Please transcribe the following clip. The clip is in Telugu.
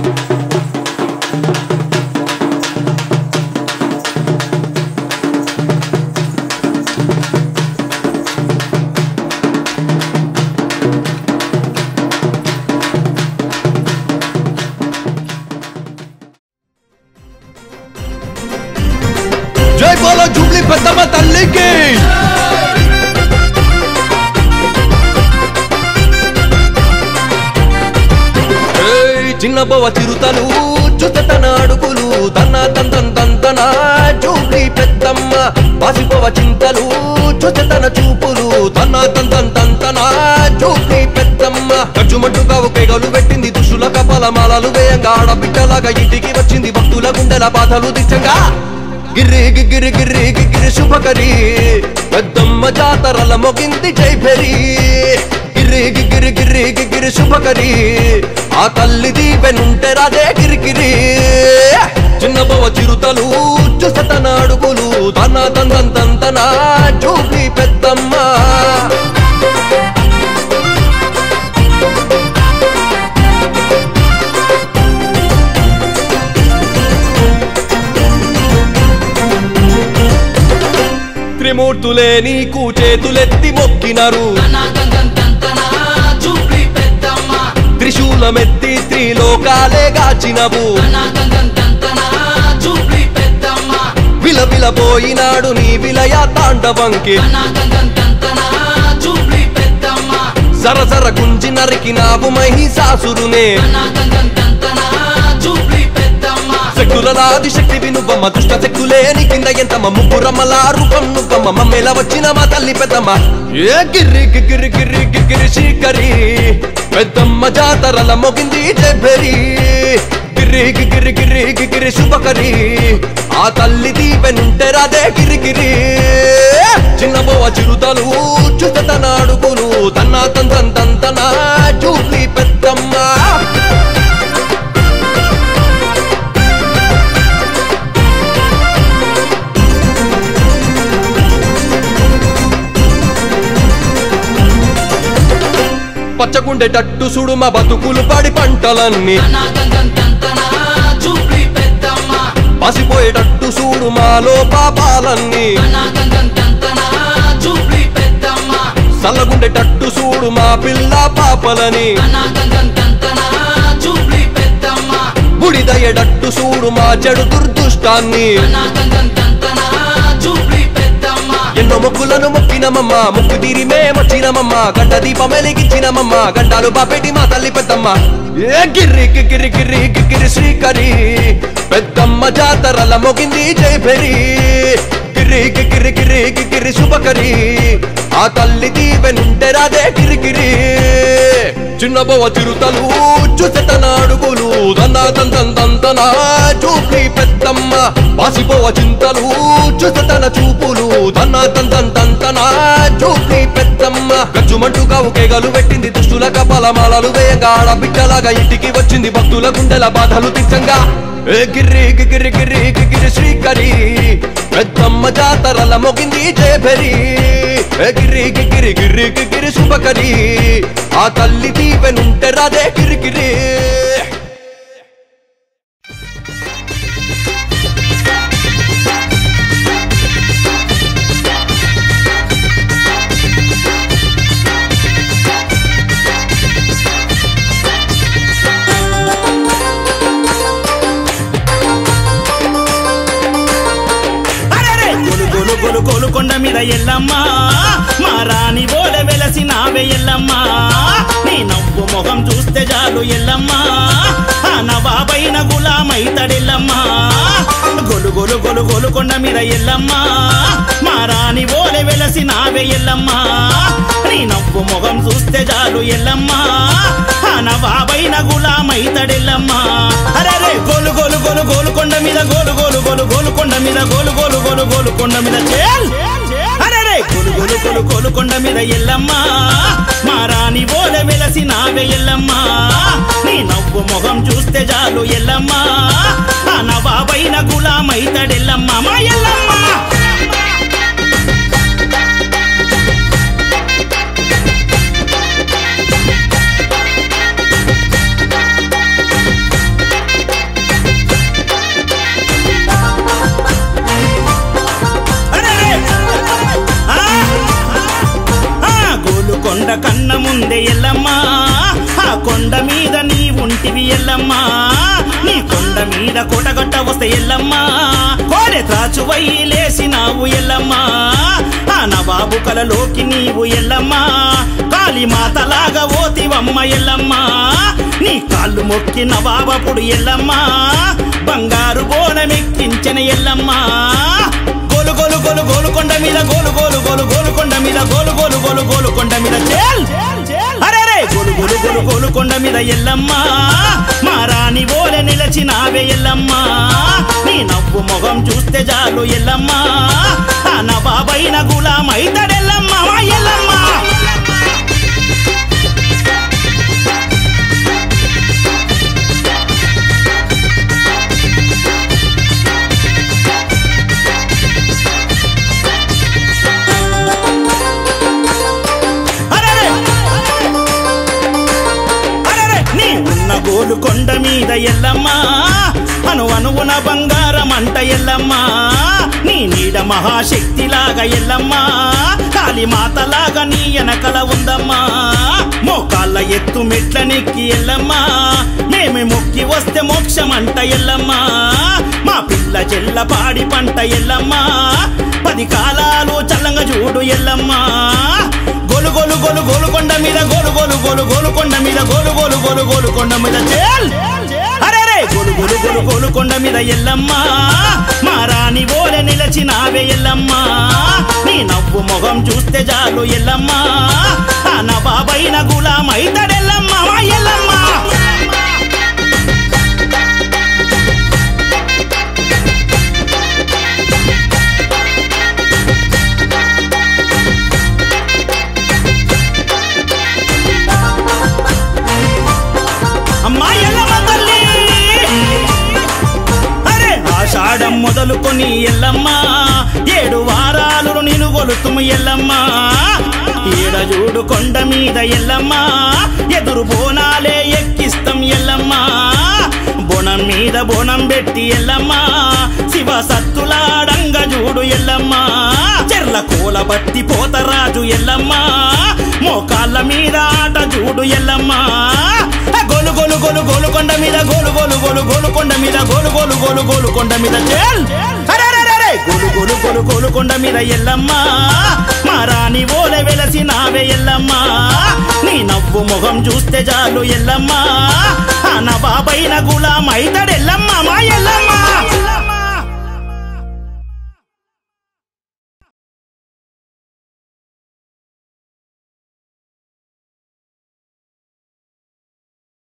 జై బోలో జూబ్లీ పెద్దమ్మ తల్లికి ఏయ్, చిన్న బొవ చిరుతలు చుతతన అడుగులు తన తంతన్ తంతన జూబ్లీ పెద్దమ్మ బాసిపోవ చింతలు చుతతన చూపులు తన తంతన్ తంతన జూబ్లీ పెద్దమ్మ ఖర్చుమట్టుగా ఒకేగలు పెట్టింది దుష్టుల కపాల మాలలు వేయంగా ఆడబిడ్డలాగా ఇంటికి వచ్చింది భక్తుల గుండెల బాధలు దిచ్చంగా గిర్రి గిర్రి గిర్రి గిర్రి శుభకరి పెద్దమ్మ జాతరల మొగింది జైభరి గిర్రి గిర్రి గిర్రి గిర్రి శుభకరి ఆ తల్లి దీపెనుంటే రాదే గిరిగిరి చిన్న బవ చిరుతలు చుసతన అడుగులు తన తందన్ తంతన చూపి పెద్దమ్మ త్రిమూర్తులే నీకు చేతులెత్తి మొక్కినరు త్రిశూలమెత్తి త్రిలోకాలే గాచినవు విలవిలపోయినాడు నీ విలయ తాండవంకి సరసర గుంజి నరికినావు మహిషాసురునే శక్తులలాది శక్తి వినువ్వమ్మ దుష్ట శక్తులేని కింద ఎంతమ్మ ముగ్గురమ్మల రూపం నువ్వమ్మ మమ్మేలా వచ్చిన మా తల్లి పెద్దమ్మ ఏ గిర్రి గిర్రి గిర్రి గిర్రి శ్రీకరి పెద్దమ్మ జాతరల మొగింది జబ్బెరి గిర్రి గిర్రి గిర్రి గిర్రి శుభకరి ఆ తల్లి దీపెనుంటే రాదే గిరిగిరి చిన్న బోవ చిరుతలు చుతతన అడుగులు తన్న తంతన్ తంతన చూపి పెద్దమ్మ పచ్చగుండేటట్టు సుడు మా బతుకులు పడి పంటలన్నీ పసిపోయేటట్టు చూడు మాలో పాపాలన్నీ చల్లగుండేటట్టు చూడు మా పిల్ల పాపలని బుడిదయ్యేటట్టు చూడు మా చెడు దుర్దుష్టాన్ని ఎన్నో మొక్కులను మొక్కినమమ్మ ముక్కు తీరి మేమొచ్చినమమ్మ గంట దీపం వెలిగించినమమ్మ గంటాలు బాపెట్టి మా తల్లి పెద్దమ్మ ఏ గిర్రి గిర్రి గిర్రి గిర్రి శ్రీకరి పెద్దమ్మ జాతరల మొగింది జైభరి గిర్రి గిర్రి గిర్రి గిర్రి శుభకరి ఆ తల్లి దీవెనుంటే రాదే గిరిగిరి చిన్న బొవ చిరుతలు చుచతన అడుగులు దన్న దందన్ దందన చూపి పెద్దమ్మ బాసిపోవ చింతలు చుచతన చూపులు దన్న దందన్ దందన చూపి పెద్దమ్మ గచ్చుమంటుగా ఒకేగలు పెట్టింది దుష్టుల కపాలమాలలు వేయంగా ఆడబిడ్డలాగా ఇంటికి వచ్చింది భక్తుల గుండెల బాధలు తీర్చంగా ఏ గిర్రి గిర్రి గిర్రి గిర్రి శ్రీకరి పెద్దమ్మ జాతరల మొగింది జయభరి ఏ గిర్రి గిర్రి గిర్రి గిర్రి శుభకరి ఆ తల్లి దీవెనుంటే రాదే గిరిగిరి అరెరే! గొలు గొలు గొలు గొలు కొండ మీద ఎల్లమ్మ మా రాణి ఓడ వెలసి నావే ఎల్లమ్మ నీ నవ్వు మొహం చూస్తే చాలు ఎల్లమ్మ ఆ నవాబైన గులామైతడెల్లమ్మ గొలు గొలు గొలు గొలు కొండ మీద ఎల్లమ్మ మా రాణి ఓడ వెలసి నావే ఎల్లమ్మ నీ నవ్వు మొహం చూస్తే చాలు ఎల్లమ్మ ఆ నవాబైన గులామైతడెల్లమ్మ అరే గోలు గోలు గోలు గోలు కొండ మీద గోలు గోలు గోలు గోలు కొండ మీద గోలు గోలు గోలు గోలు కొండ మీద చేల్ అరే గోలు గోలు గోలు గోలు కొండ మీద ఎల్లమ్మ మా రాణి ఓల వెలసి నావే ఎల్లమ్మ నీ నవ్వు మొహం చూస్తే చాలు ఎల్లమ్మ ఆ నవాబైన గులామైతడెల్లమ్మ మా ఎల్లమ్మ ఉంటివి ఎల్లమ్మా నీ కొండ మీద కొటగొట్ట వస్తే ఎల్లమ్మా కోడె త్రాచువై లేసినావు ఎల్లమ్మా ఆ నవాబు కలలోకి నీవు ఎల్లమ్మా కాళీ మాతలాగా ఓతివమ్మ ఎల్లమ్మా నీ కాళ్ళు మొక్కి నవాబపుడు ఎల్లమ్మా బంగారు బోనమెక్కించిన ఎల్లమ్మా గోలు గోలు గోలు గోలు కొండ మీద గోలు గోలు గోలు గోలు కొండ మీద గోలు గోలు గోలు గోలు కొండ మీద చేల్ అరే రే గోలు గోలు గోలు గోలు కొండ మీద ఎల్లమ్మా మా రాణి ఓలె నిలచినావే ఎల్లమ్మా నీ నవ్వు మొగం చూస్తే చాలు ఎల్లమ్మా ఆ నవాబైన గులామైతడెల్లమ్మా మా ఎల్లమ్మా అరెరే! అరెరే! నీ ఉన్న గోలు కొండ మీద ఎల్లమ్మా అను అనువున బంగారం అంట ఎల్లమ్మా నీ నీడ మహాశక్తిలాగా ఎల్లమ్మా కాళీ మాతలాగా నీ వెనకల ఉందమ్మా మోకాళ్ళ ఎత్తు మెట్ల నెక్కి ఎల్లమ్మా మేమే మొక్కి వస్తే మోక్షం అంట ఎల్లమ్మా మా పిల్ల చెల్ల పాడి పంట ఎల్లమ్మా పది కాలాలు చల్లంగా చూడు ఎల్లమ్మా గోలు గోలు గోలు గోలు కొండ మీద గోలు గోలు గోలు గోలు కొండ మీద గోలు గోలు గోలు గోలు కొండ మీద చేల్ అరే రే గోలు గోలు గోలు గోలు కొండ మీద ఎల్లమ్మా మా రాణి ఓలె నిలచినావే ఎల్లమ్మా నీ నవ్వు మొగం చూస్తే చాలు ఎల్లమ్మా ఆ నవాబైన గులామైతడెల్లమ్మా మా ఎల్లమ్మా అమ్మా ఎల్లమ్మ తల్లి అరే ఆషాఢం మొదలుకొని ఎల్లమ్మా ఏడు వారాలు నేను గొలుతుము ఎల్లమ్మా ఈడ చూడు కొండ మీద ఎల్లమ్మా ఎదురు బోనాలే ఎక్కిస్తాం ఎల్లమ్మా బోనం మీద బోనం పెట్టి ఎల్లమ్మా శివ సత్తులాడంగ చూడు ఎల్లమ్మా చెర్ల కూల బట్టి పోతరాజు ఎల్లమ్మా మోకాళ్ళ మీద ఆట చూడు ఎల్లమ్మా గోలు గోలు గోలు గోలు కొండ మీద గోలు గోలు గోలు గోలు కొండ మీద గోలు గోలు గోలు గోలు కొండ మీద చేల్ అరెరెరెరె! గోలు గోలు గోలు గోలు కొండ మీద ఎల్లమ్మా మా రాణి ఓలె వెలసి నావే ఎల్లమ్మా నీ నవ్వు మొగం చూస్తే చాలు ఎల్లమ్మా ఆ నవాబైన గులామైతడెల్లమ్మా మా ఎల్లమ్మా